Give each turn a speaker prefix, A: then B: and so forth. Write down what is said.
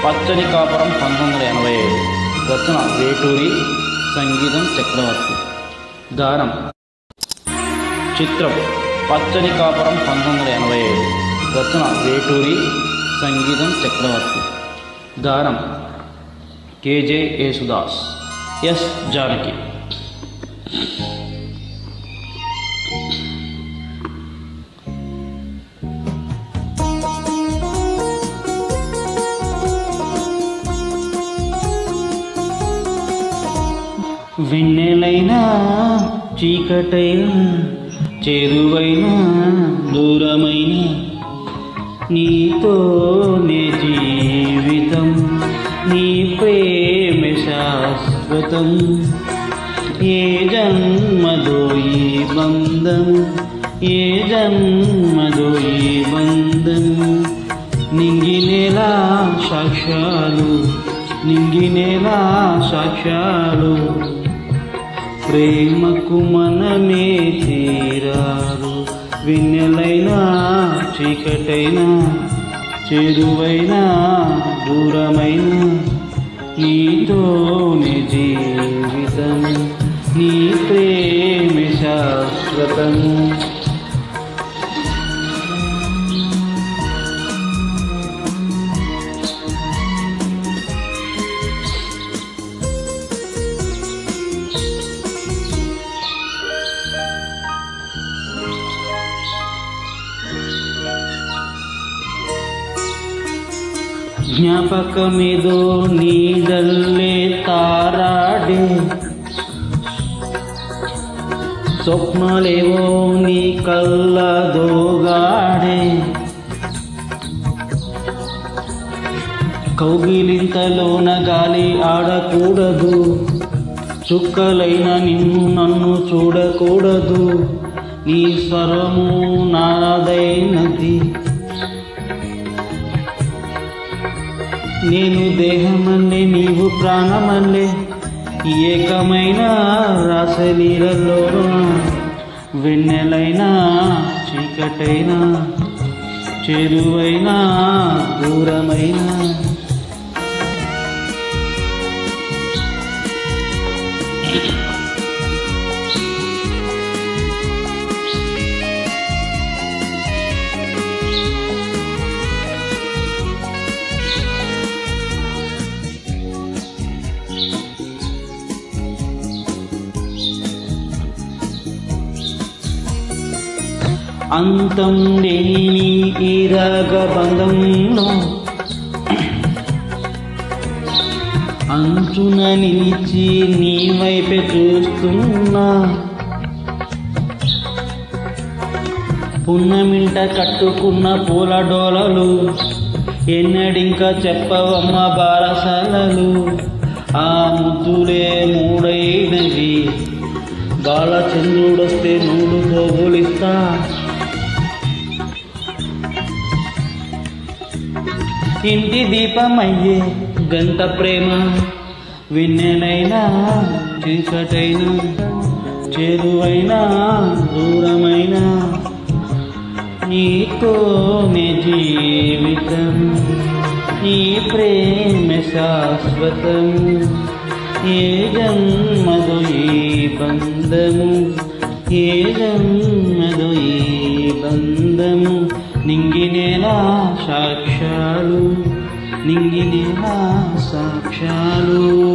A: పచ్చని కాపురం పంతొమ్మిది వందల ఎనభై ఏడు రచన వేటూరి సంగీతం చక్రవర్తి గానం చిత్రం పచ్చని కాపురం పంతొమ్మిది వందల ఎనభై ఏడు రచన వేటూరి సంగీతం చక్రవర్తి గానం కేజే యేసుదాస్ ఎస్ జానకి వెన్నెలైనా చీకటైనా చేరువైనా దూరమైన నీతోనే జీవితం నీ ప్రేమ శాశ్వతం ఏ జన్మదో ఈ బంధం ఏ జన్మదో ఈ బంధం నింగినేలా సాక్ష్యాలు నింగినేలా సాక్ష్యాలు ప్రేమకు మనమే తీరారు వెన్నెలైనా చీకటైనా చేరువైనా దూరమైన నీతోనే జీవితం నీ ప్రేమ శాశ్వతము ಜ್ಞಾಪಕಮಿದು ನೀಡಲ್ಲೇ ತಾರಾಡೆ స్వప్నలేవో నీ కళ్ళ దోగాడే కౌగిలింతలోన గాలి ఆడకూడదు చుక్కలైన నిన్ను నన్ను చూడకూడదు నీ స్వరము నాదైనది నేను దేహమల్లే నీవు ప్రాణమల్లే ఏకమైన రాసలీలలో వెన్నెలైనా చీకటైనా చెరువైనా దూరమైనా అంతం లేని ఈ రాగబంధంలో అంచున నిలిచి నీ వైపే చూస్తున్నా పున్నమింట కట్టుకున్న పూల డోలలు ఎన్నడింకా చెప్పవమ్మ బాలసాలలు ఆ ముద్దులే మూడైనవి బాలచంద్రుడొస్తే నూడు పోగులిస్తా ఇంటి దీపమయ్యే గంట ప్రేమ వెన్నెలైనా చీకటైనా చేరువైనా దూరమైనా నీతోనే జీవితం నీ ప్రేమ శాశ్వతం ఏ జన్మదో ఈ బంధము ఏ జన్మదో ఈ బంధము నింగినేలా సాక్ష్యాలు నింగినేలా సాక్ష్యాలు